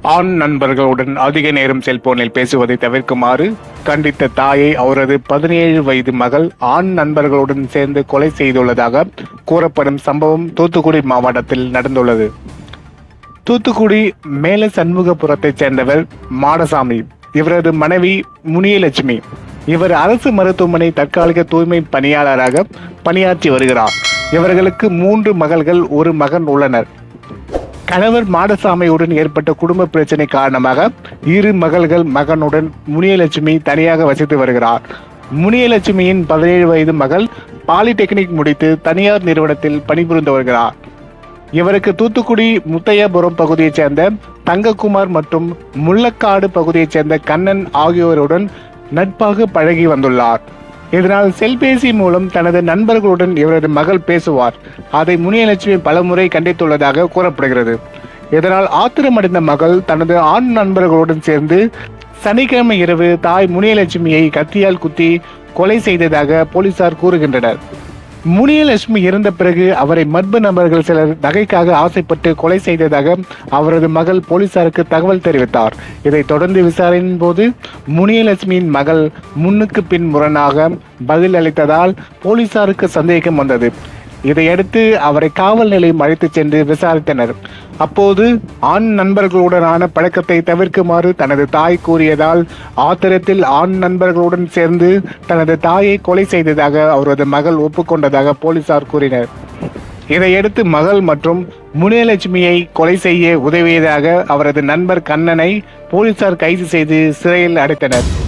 ஆண் நண்பர்களுடன் அதிக நேரம் செல்போனில் பேசுவதை தவிர்க்குமாறு கண்டித்த தாயை அவரது பதினேழு வயது மகள் ஆண் நண்பர்களுடன் சேர்ந்து கொலை செய்துள்ளதாக கூறப்படும் சம்பவம் தூத்துக்குடி மாவட்டத்தில் நடந்துள்ளது தூத்துக்குடி மேல சண்முகபுரத்தைச் சேர்ந்தவர் மாடசாமி இவரது மனைவி முனியலட்சுமி இவர் அரசு மருத்துவமனை தற்காலிக தூய்மை பணியாளராக பணியாற்றி வருகிறார் இவர்களுக்கு மூன்று மகள்கள் ஒரு மகன் உள்ளனர் கணவர் மாடசாமியுடன் ஏற்பட்ட குடும்ப பிரச்சனை காரணமாக இரு மகள்கள் மகனுடன் முனியலட்சுமி தனியாக வசித்து வருகிறார் முனியலட்சுமியின் பதினேழு வயது மகள் பாலிடெக்னிக் முடித்து தனியார் நிறுவனத்தில் பணிபுரிந்து வருகிறார் இவருக்கு தூத்துக்குடி முத்தையாபுரம் பகுதியைச் சேர்ந்த தங்கக்குமார் மற்றும் முள்ளக்காடு பகுதியைச் சேர்ந்த கண்ணன் ஆகியோருடன் நட்பாக பழகி வந்துள்ளார் இதனால் செல்பேசி மூலம் தனது நண்பர்களுடன் இவரது மகள் பேசுவார் அதை முனியலட்சுமி பலமுறை கண்டித்துள்ளதாக கூறப்படுகிறது இதனால் ஆத்திரமடைந்த மகள் தனது ஆண் நண்பர்களுடன் சேர்ந்து சனிக்கிழமை இரவு தாய் முனியலட்சுமியை கத்தியால் குத்தி கொலை செய்ததாக போலீசார் கூறுகின்றனர் முனியலட்சுமி இறந்த பிறகு அவரை மர்ம நபர்கள் சிலர் நகைக்காக ஆசைப்பட்டு கொலை செய்ததாக அவரது மகள் போலீசாருக்கு தகவல் தெரிவித்தார் இதைத் தொடர்ந்து விசாரணையின் போது முனியலட்சுமியின் மகள் முன்னுக்கு பின் முரணாக பதில் அளித்ததால் போலீசாருக்கு சந்தேகம் வந்தது இதையடுத்து அவரை காவல் நிலையம் அழைத்துச் சென்று விசாரித்தனர் அப்போது ஆண் நண்பர்களுடனான பழக்கத்தை தவிர்க்குமாறு தனது தாய் கூறியதால் ஆத்திரத்தில் ஆண் நண்பர்களுடன் சேர்ந்து தனது தாயை கொலை செய்ததாக அவரது மகள் ஒப்புக்கொண்டதாக போலீசார் கூறினர் இதையடுத்து மகள் மற்றும் முனியலட்சுமியை கொலை செய்ய உதவியதாக அவரது நண்பர் கண்ணனை போலீசார் கைது செய்து சிறையில் அடைத்தனர்